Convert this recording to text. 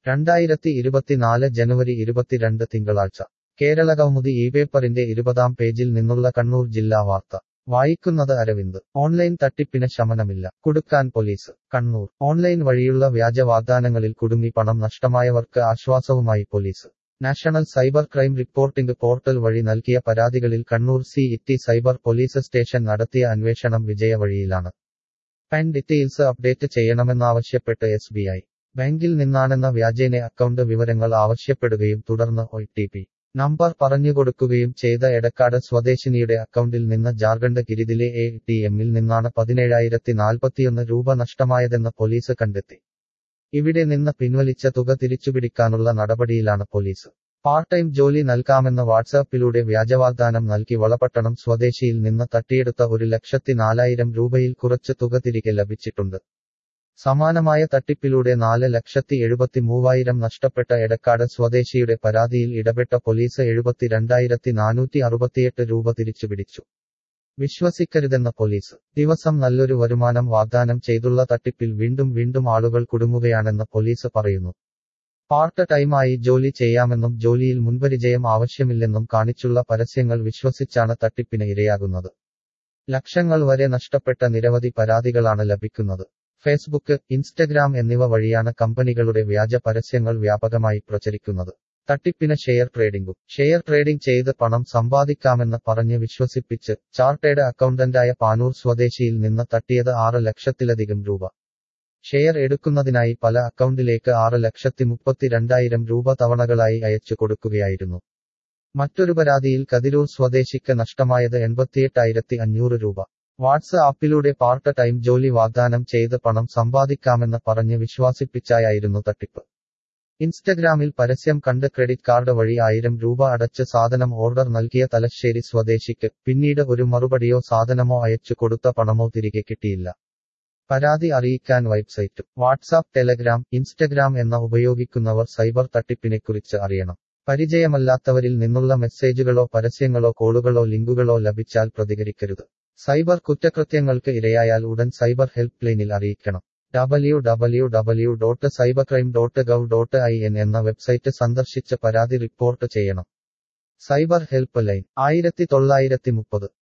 രണ്ടായിരത്തി ഇരുപത്തിനാല് ജനുവരി ഇരുപത്തിരണ്ട് തിങ്കളാഴ്ച കേരള കൗമുദി ഈ പേപ്പറിന്റെ ഇരുപതാം പേജിൽ നിന്നുള്ള കണ്ണൂർ ജില്ലാ വാർത്ത വായിക്കുന്നത് അരവിന്ദ് ഓൺലൈൻ തട്ടിപ്പിന് ശമനമില്ല കുടുക്കാൻ പോലീസ് കണ്ണൂർ ഓൺലൈൻ വഴിയുള്ള വ്യാജ വാഗ്ദാനങ്ങളിൽ കുടുങ്ങി പണം നഷ്ടമായവർക്ക് ആശ്വാസവുമായി police national cyber crime reporting portal വഴി നൽകിയ പരാതികളിൽ Kannur city cyber police station നടത്തിയ അന്വേഷണം വിജയവഴിയിലാണ് പാൻ ഡീറ്റെയിൽസ് അപ്ഡേറ്റ് ചെയ്യണമെന്നാവശ്യപ്പെട്ട് എസ് ബി ഐ ബാങ്കിൽ നിന്നാണെന്ന വ്യാജേന അക്കൗണ്ട് വിവരങ്ങൾ ആവശ്യപ്പെടുകയും തുടർന്ന് ഒ ടി പി നമ്പർ പറഞ്ഞുകൊടുക്കുകയും ചെയ്ത എടക്കാട് സ്വദേശിനിയുടെ അക്കൗണ്ടിൽ നിന്ന് ജാർഖണ്ഡ് ഗിരിദിലെ എ ടി എമ്മിൽ നിന്നാണ് പതിനേഴായിരത്തി നാൽപ്പത്തിയൊന്ന് രൂപ നഷ്ടമായതെന്ന് പോലീസ് കണ്ടെത്തി ഇവിടെ നിന്ന് പിൻവലിച്ച തുക തിരിച്ചുപിടിക്കാനുള്ള നടപടിയിലാണ് പോലീസ് പാർട്ട് ടൈം ജോലി നൽകാമെന്ന് വാട്സാപ്പിലൂടെ വ്യാജവാഗ്ദാനം നൽകി വളപട്ടണം സ്വദേശിയിൽ നിന്ന് തട്ടിയെടുത്ത ഒരു ലക്ഷത്തി നാലായിരം രൂപയിൽ കുറച്ച് തുക തിരികെ ലഭിച്ചിട്ടുണ്ട് സമാനമായ തട്ടിപ്പിലൂടെ നാല് ലക്ഷത്തി എഴുപത്തി മൂവായിരം നഷ്ടപ്പെട്ട എടക്കാട് സ്വദേശിയുടെ പരാതിയിൽ ഇടപെട്ട പോലീസ് എഴുപത്തിരണ്ടായിരത്തി നാനൂറ്റി അറുപത്തിയെട്ട് രൂപ തിരിച്ചുപിടിച്ചു വിശ്വസിക്കരുതെന്ന പോലീസ് ദിവസം നല്ലൊരു വരുമാനം വാഗ്ദാനം ചെയ്തുള്ള തട്ടിപ്പിൽ വീണ്ടും വീണ്ടും ആളുകൾ കുടുങ്ങുകയാണെന്ന് പോലീസ് പറയുന്നു പാർട്ട് ടൈമായി ജോലി ചെയ്യാമെന്നും ജോലിയിൽ മുൻപരിചയം ആവശ്യമില്ലെന്നും കാണിച്ചുള്ള പരസ്യങ്ങൾ വിശ്വസിച്ചാണ് തട്ടിപ്പിന് ഇരയാകുന്നത് ലക്ഷങ്ങൾ വരെ നഷ്ടപ്പെട്ട നിരവധി പരാതികളാണ് ലഭിക്കുന്നത് ഫേസ്ബുക്ക് ഇൻസ്റ്റഗ്രാം എന്നിവ വഴിയാണ് കമ്പനികളുടെ വ്യാജ പരസ്യങ്ങൾ വ്യാപകമായി പ്രചരിക്കുന്നത് തട്ടിപ്പിന് ഷെയർ ട്രേഡിംഗും ഷെയർ ട്രേഡിംഗ് ചെയ്ത് പണം സമ്പാദിക്കാമെന്ന് പറഞ്ഞ് വിശ്വസിപ്പിച്ച് ചാർട്ടേഡ് അക്കൗണ്ടന്റായ പാനൂർ സ്വദേശിയിൽ നിന്ന് തട്ടിയത് ആറ് ലക്ഷത്തിലധികം രൂപ ഷെയർ എടുക്കുന്നതിനായി പല അക്കൗണ്ടിലേക്ക് ആറ് ലക്ഷത്തി മുപ്പത്തിരണ്ടായിരം രൂപ തവണകളായി അയച്ചു കൊടുക്കുകയായിരുന്നു മറ്റൊരു പരാതിയിൽ കതിരൂർ സ്വദേശിക്ക് നഷ്ടമായത് എൺപത്തിയെട്ടായിരത്തി അഞ്ഞൂറ് രൂപ വാട്സ് ആപ്പിലൂടെ പാർട്ട് ടൈം ജോലി വാഗ്ദാനം ചെയ്ത് പണം സമ്പാദിക്കാമെന്ന് പറഞ്ഞ് വിശ്വാസിപ്പിച്ചായിരുന്നു തട്ടിപ്പ് ഇൻസ്റ്റഗ്രാമിൽ പരസ്യം കണ്ട് ക്രെഡിറ്റ് കാർഡ് വഴി ആയിരം രൂപ അടച്ച് സാധനം ഓർഡർ നൽകിയ തലശ്ശേരി സ്വദേശിക്ക് പിന്നീട് ഒരു മറുപടിയോ സാധനമോ അയച്ചു കൊടുത്ത പണമോ തിരികെ കിട്ടിയില്ല പരാതി അറിയിക്കാൻ വെബ്സൈറ്റ് വാട്സാപ്പ് ടെലഗ്രാം ഇൻസ്റ്റഗ്രാം എന്ന ഉപയോഗിക്കുന്നവർ സൈബർ തട്ടിപ്പിനെക്കുറിച്ച് അറിയണം പരിചയമല്ലാത്തവരിൽ നിന്നുള്ള മെസ്സേജുകളോ പരസ്യങ്ങളോ കോളുകളോ ലിങ്കുകളോ ലഭിച്ചാൽ പ്രതികരിക്കരുത് സൈബർ കുറ്റകൃത്യങ്ങൾക്ക് ഇരയായാൽ ഉടൻ സൈബർ ഹെൽപ്പ് ലൈനിൽ അറിയിക്കണം W W W dot cyber crime dot gov dot I N എന്ന വെബ്സൈറ്റ് സന്ദർശിച്ച് പരാതി റിപ്പോർട്ട് ചെയ്യണം സൈബർ ഹെൽപ്പ് ലൈൻ ആയിരത്തി തൊള്ളായിരത്തി മുപ്പത്